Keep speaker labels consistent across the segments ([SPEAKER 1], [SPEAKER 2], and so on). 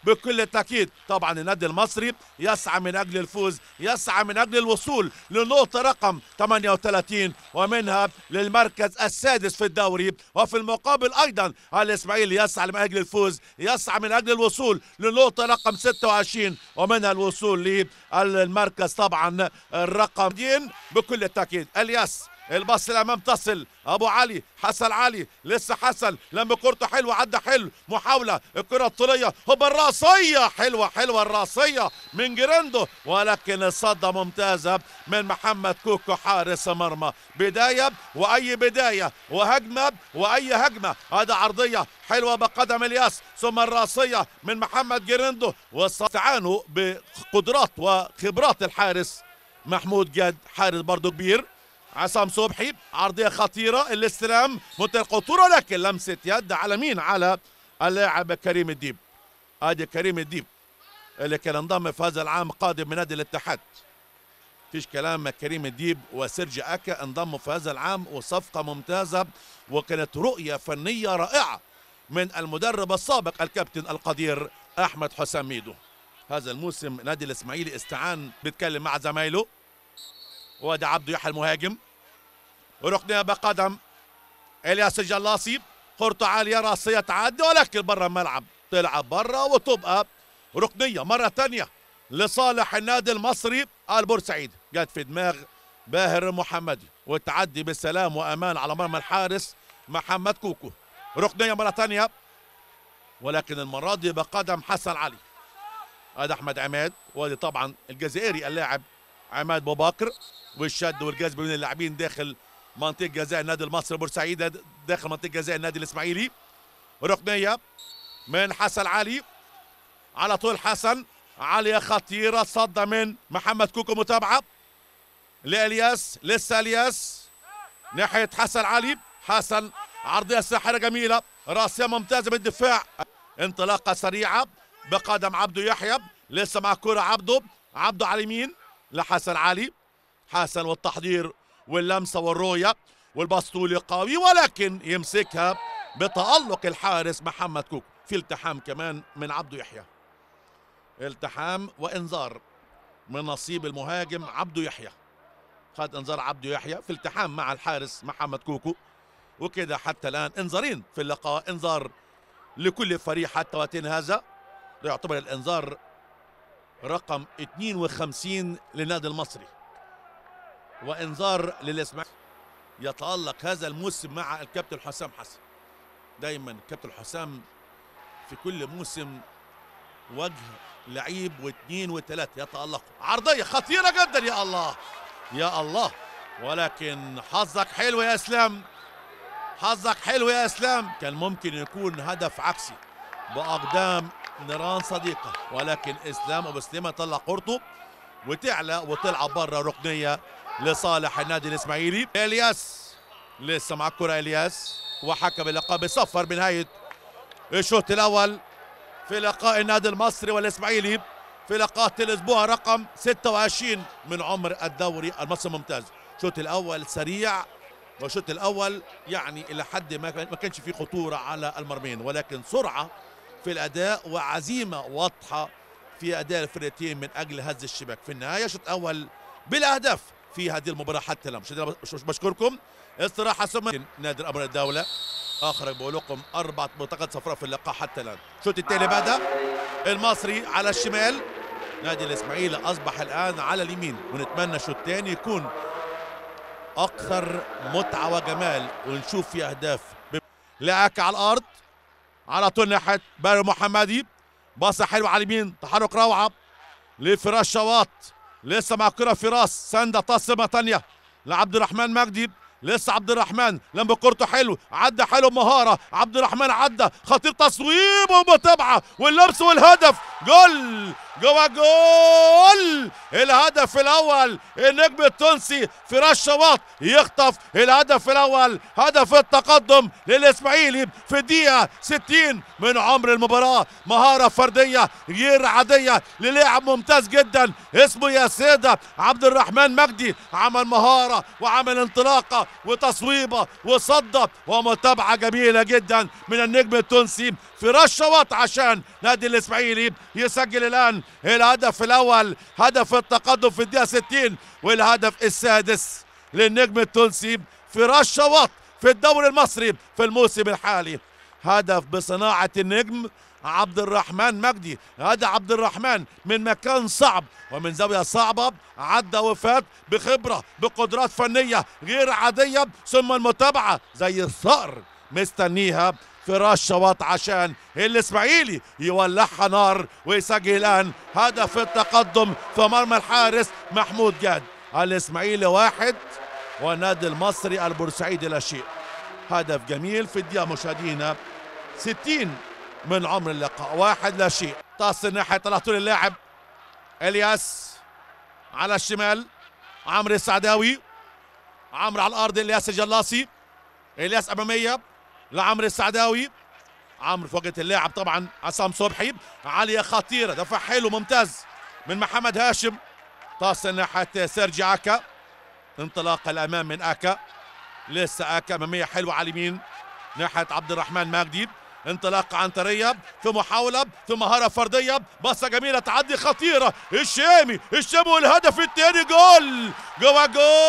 [SPEAKER 1] بكل تاكيد طبعا النادي المصري يسعى من اجل الفوز يسعى من اجل الوصول للنقطه رقم 38 ومنها للمركز السادس في الدوري وفي المقابل ايضا الاسماعيلي يسعى من اجل الفوز يسعى من اجل الوصول للنقطه رقم 26 ومنها الوصول للمركز طبعا الرقم دين بكل تاكيد الياس الباص الامام تصل ابو علي حسن علي لسه حسن لما كورته حلوه عدى حلو محاوله الكره الطوليه هوب الراسيه حلوه حلوه الراسيه من جريندو ولكن الصده ممتازه من محمد كوكو حارس مرمى بدايه واي بدايه وهجمه واي هجمه هذا عرضيه حلوه بقدم الياس ثم الراسيه من محمد جريندو واستعانوا بقدرات وخبرات الحارس محمود جاد حارس برضه كبير عصام صبحي عرضيه خطيره الاستلام منتهى الخطوره لكن لمسه يد على مين على اللاعب كريم الديب ادي كريم الديب اللي كان انضم في هذا العام قادم من نادي الاتحاد فيش كلام كريم الديب وسيرجي اكا انضموا في هذا العام وصفقه ممتازه وكانت رؤيه فنيه رائعه من المدرب السابق الكابتن القدير احمد حسام ميدو هذا الموسم نادي الاسماعيلي استعان بيتكلم مع زمايله وادي عبده يحيى المهاجم وركنيه بقدم الياس الجلاصي كورته عاليه راسيه تعدي ولكن برا الملعب تلعب برا وتبقى ركنيه مره ثانيه لصالح النادي المصري البورسعيد جت في دماغ باهر المحمدي والتعدي بسلام وامان على مرمى الحارس محمد كوكو ركنيه مره ثانيه ولكن المره دي بقدم حسن علي هذا احمد عماد وادي طبعا الجزائري اللاعب عماد ابو بكر والشد والجذب من اللاعبين داخل منطقه جزاء النادي المصري بورسعيد داخل منطقه جزاء النادي الاسماعيلي ركنيه من حسن علي على طول حسن عاليه خطيره صدى من محمد كوكو متابعه لالياس لسه الياس ناحيه حسن علي حسن عرضيه ساحره جميله راسيه ممتازه بالدفاع انطلاقه سريعه بقدم عبده يحيى لسه مع كرة عبده عبده على اليمين لحسن علي حسن والتحضير واللمسه والرؤيه والبسطولي قوي ولكن يمسكها بتألق الحارس محمد كوك في التحام كمان من عبده يحيى التحام وانذار من نصيب المهاجم عبده يحيى خد انذار عبده يحيى في التحام مع الحارس محمد كوكو وكده حتى الان انذارين في اللقاء انذار لكل فريق حتى وقتنا هذا ده يعتبر الانذار رقم 52 للنادي المصري وانذار للاسماعيلي يتألق هذا الموسم مع الكابتن حسام حسن دايما الكابتن حسام في كل موسم وجه لعيب واثنين وثلاثة يتألقوا عرضية خطيرة جدا يا الله يا الله ولكن حظك حلو يا اسلام حظك حلو يا اسلام كان ممكن يكون هدف عكسي باقدام نيران صديقه ولكن اسلام ابو سليمه طلع قرطه وتعلى وتلعب بره ركنيه لصالح النادي الاسماعيلي الياس لسه مع الكره الياس وحكم اللقاء بصفر بنهايه الشوط الاول في لقاء النادي المصري والاسماعيلي في لقاء الاسبوع رقم 26 من عمر الدوري المصري الممتاز الشوط الاول سريع والشوط الاول يعني الى حد ما ما كانش فيه خطوره على المرمين ولكن سرعه في الاداء وعزيمه واضحه في اداء الفرقتين من اجل هز الشباك في النهايه الشوط الاول بلا اهداف في هذه المباراه حتى الان مش بشكركم استراحه ثم نادي امر الدوله اخرج بقول لكم اربع بطاقات صفراء في اللقاء حتى الان الشوط الثاني بدا المصري على الشمال نادي الاسماعيلي اصبح الان على اليمين ونتمنى الشوط الثاني يكون اكثر متعه وجمال ونشوف فيه اهداف لعك على الارض على طول ناحيه باري محمدي باصه حلوه على اليمين تحرك روعه لفراس شواط لسه مع الكره فراس سنده تصمه ثانيه لعبد الرحمن مجدي لسه عبد الرحمن لما كورته حلو عدى حلو بمهاره عبد الرحمن عدى خطير تصويب ومتابعه واللمس والهدف جول جوه جول الهدف الاول النجم التونسي فراس شواط يخطف الهدف الاول هدف التقدم للاسماعيلي في الدقيقه 60 من عمر المباراه مهاره فرديه غير عاديه للاعب ممتاز جدا اسمه يا سيده عبد الرحمن مجدي عمل مهاره وعمل انطلاقه وتصويبه وصده ومتابعه جميله جدا من النجم التونسي فراس شواط عشان نادي الاسماعيلي يسجل الان الهدف الاول هدف التقدم في الدقيقه 60 والهدف السادس للنجم التونسي فراس شواط في الدوري المصري في الموسم الحالي هدف بصناعه النجم عبد الرحمن مجدي هذا عبد الرحمن من مكان صعب ومن زاوية صعبة عدى وفات بخبرة بقدرات فنية غير عادية ثم المتابعة زي الصقر مستنيها فراس شواط عشان الاسماعيلي يولعها نار ويسجل الان هدف التقدم في مرمى الحارس محمود جاد الاسماعيلي واحد والنادي المصري البورسعيدي لا شيء هدف جميل في الدقيقة مشاهدينا 60 من عمر اللقاء واحد لا شيء تصل ناحية على طول اللاعب الياس على الشمال عمرو السعداوي عمرو على الارض الياس الجلاصي الياس اماميه لعمرو السعداوي عمرو في وجهه اللاعب طبعا عصام صبحي عاليه خطيره دفع حلو ممتاز من محمد هاشم تصل ناحيه سيرجي اكا انطلاقه الامام من اكا لسه اكا اماميه حلوه على اليمين ناحيه عبد الرحمن مجدي انطلاقه عنتريه في محاوله في مهاره فرديه بصه جميله تعدي خطيره الشامي الشامي والهدف الثاني جول جوا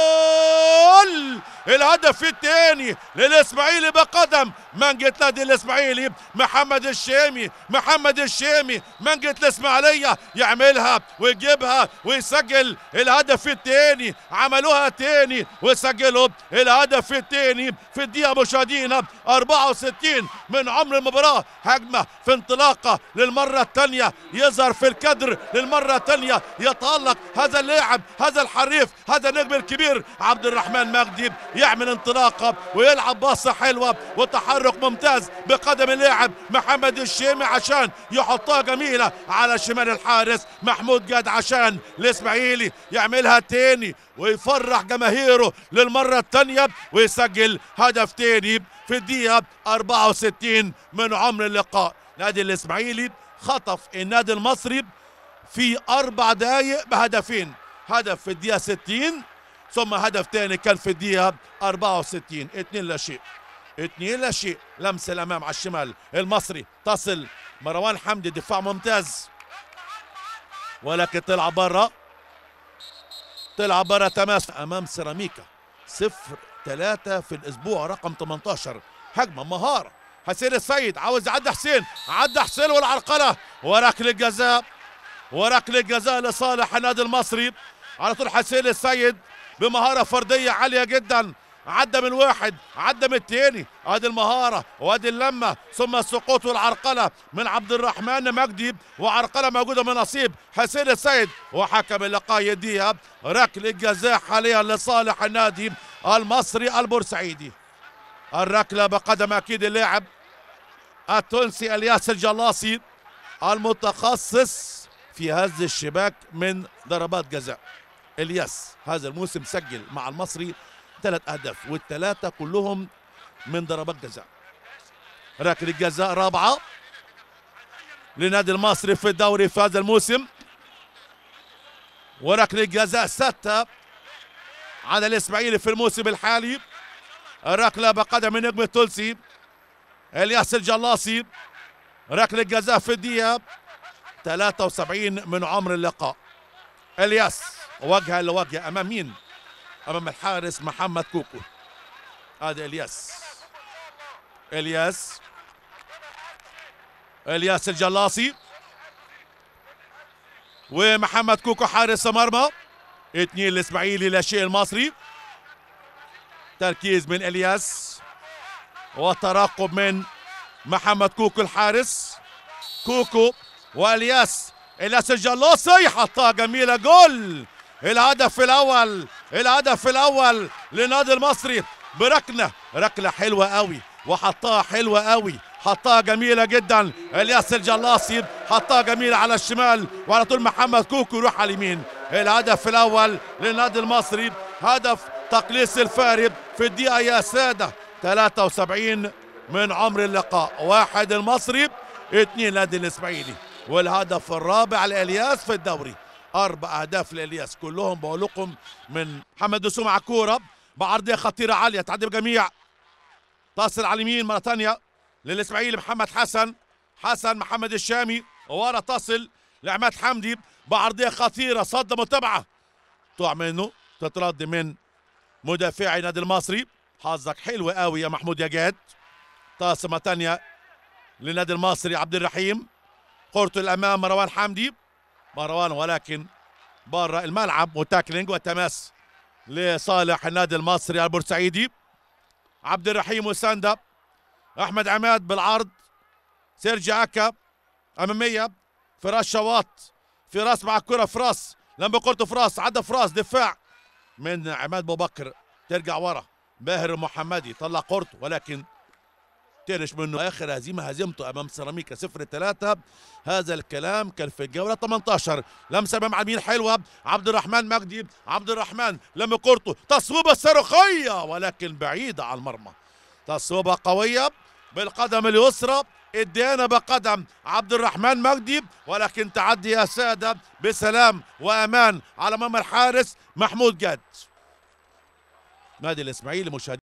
[SPEAKER 1] جول الهدف الثاني للاسماعيلي بقدم منجة نادي الاسماعيلي محمد الشامي محمد الشامي منجة الاسماعيلية يعملها ويجيبها ويسجل الهدف الثاني عملوها تاني وسجلوا الهدف الثاني في الدقيقة مشاهدينا 64 من عمر المباراة هجمة في انطلاقة للمرة الثانية يظهر في الكدر للمرة الثانية يتألق هذا اللاعب هذا الحريف هذا النجم الكبير عبد الرحمن مجدي يعمل انطلاقة ويلعب باصة حلوة وتحرك ممتاز بقدم اللاعب محمد الشيمي عشان يحطها جميلة على شمال الحارس محمود جاد عشان الاسماعيلي يعملها تاني ويفرح جماهيره للمرة الثانية ويسجل هدف تاني في الدقيقة 64 من عمر اللقاء نادي الاسماعيلي خطف النادي المصري في أربع دقايق بهدفين هدف في الدقيقة 60 ثم هدف تاني كان في الدقيقة 64 اتنين لا شيء اتنين لا شيء لمسة الأمام على الشمال المصري تصل مروان حمدي دفاع ممتاز ولكن طلع برا طلع برا تماس أمام سيراميكا صفر ثلاثة في الأسبوع رقم 18 هجمة مهارة حسين السيد عاوز يعدي حسين عدى حسين والعرقلة وركلة الجزاء وركلة الجزاء لصالح النادي المصري على طول حسين السيد بمهارة فردية عالية جدا عدى من واحد عدى من التاني ادي المهارة وادي اللمة ثم السقوط والعرقلة من عبد الرحمن مجدي وعرقلة موجودة من نصيب حسين السيد وحكم اللقاء يديها ركلة جزاء حاليا لصالح النادي المصري البورسعيدي الركلة بقدم اكيد اللاعب التونسي الياس الجلاصي المتخصص في هز الشباك من ضربات جزاء الياس هذا الموسم سجل مع المصري ثلاث اهداف والثلاثه كلهم من ضربات جزاء ركله جزاء رابعه لنادي المصري في الدوري في هذا الموسم وركله جزاء سته على الاسماعيلي في الموسم الحالي الركله بقدم النجم التونسي الياس الجلاصي ركله جزاء في الدقيقه 73 من عمر اللقاء الياس وجها لوجه امام مين؟ امام الحارس محمد كوكو هذا الياس الياس الياس الجلاصي ومحمد كوكو حارس مرمى اثنين الاسماعيلي لا شيء المصري تركيز من الياس وترقب من محمد كوكو الحارس كوكو والياس الياس الجلاصي حطها جميله جول الهدف الاول الهدف الاول للنادي المصري بركنه ركله حلوه قوي وحطها حلوه قوي حطها جميله جدا الياس الجلاصي حطها جميله على الشمال وعلى طول محمد كوكو يروح على اليمين الهدف الاول للنادي المصري هدف تقليص الفارق في الدقيقه يا ساده 73 من عمر اللقاء واحد المصري اثنين نادي الاسماعيلي والهدف الرابع لالياس في الدوري اربع اهداف لالياس كلهم بقول لكم من محمد دسوم على الكوره بعرضيه خطيره عاليه تعدي بجميع تصل على اليمين مره ثانيه للاسماعيلي محمد حسن حسن محمد الشامي ورا تصل لعماد حمدي بعرضيه خطيره صد متابعه تقع منه تترد من مدافعي نادي المصري حظك حلو قوي يا محمود يا جاد طاسمه ثانيه للنادي المصري عبد الرحيم كرة الامام مروان حمدي مروان ولكن بره الملعب وتاكلينج وتماس لصالح النادي المصري البورسعيدي عبد الرحيم وساندا احمد عماد بالعرض سيرجي عكا اماميه فراس شواط فراس مع الكره فراس لما كرته فراس عدى فراس دفاع من عماد ابو بكر ترجع ورا باهر المحمدي طلع قرطه ولكن ترش منه اخر هزيمه هزيمته امام سيراميكا 0 3 هذا الكلام كان في الجوله 18 لمسه امام على اليمين حلوه عبد الرحمن مجدي عبد الرحمن لم كورته تصويبه صاروخيه ولكن بعيده عن المرمى تصويبه قويه بالقدم اليسرى ادانا بقدم عبد الرحمن مجدي ولكن تعدي يا ساده بسلام وامان على مرمى الحارس محمود جد نادي الاسماعيلي مشاهدين